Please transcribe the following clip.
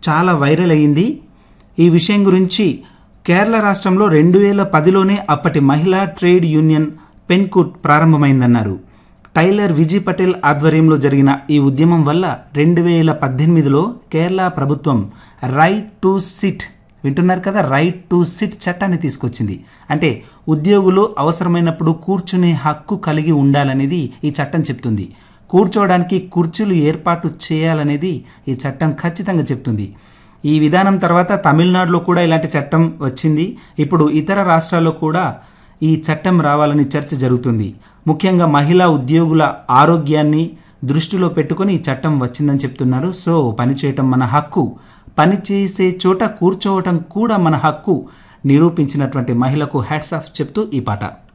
చాలా వైరల్ అయ్యింది ఈ విషయం గురించి కేరళ రాష్ట్రంలో రెండు వేల పదిలోనే అప్పటి మహిళా ట్రేడ్ యూనియన్ పెన్కుట్ ప్రారంభమైందన్నారు టైలర్ విజయ్ పటేల్ ఆధ్వర్యంలో జరిగిన ఈ ఉద్యమం వల్ల రెండు వేల పద్దెనిమిదిలో కేరళ ప్రభుత్వం రైట్ టు సిట్ వింటున్నారు కదా రైట్ టు సిట్ చట్టాన్ని తీసుకొచ్చింది అంటే ఉద్యోగులు అవసరమైనప్పుడు కూర్చునే హక్కు కలిగి ఉండాలనేది ఈ చట్టం చెప్తుంది కూర్చోవడానికి కుర్చీలు ఏర్పాటు చేయాలనేది ఈ చట్టం ఖచ్చితంగా చెప్తుంది ఈ విధానం తర్వాత తమిళనాడులో కూడా ఇలాంటి చట్టం వచ్చింది ఇప్పుడు ఇతర రాష్ట్రాల్లో కూడా ఈ చట్టం రావాలని చర్చ జరుగుతుంది ముఖ్యంగా మహిళా ఉద్యోగుల ఆరోగ్యాన్ని దృష్టిలో పెట్టుకొని ఈ చట్టం వచ్చిందని చెప్తున్నారు సో పని చేయటం మన హక్కు పని చేసే చోట కూర్చోవటం కూడా మన హక్కు నిరూపించినటువంటి మహిళకు హ్యాట్స్ ఆఫ్ చెప్తూ ఈ పాట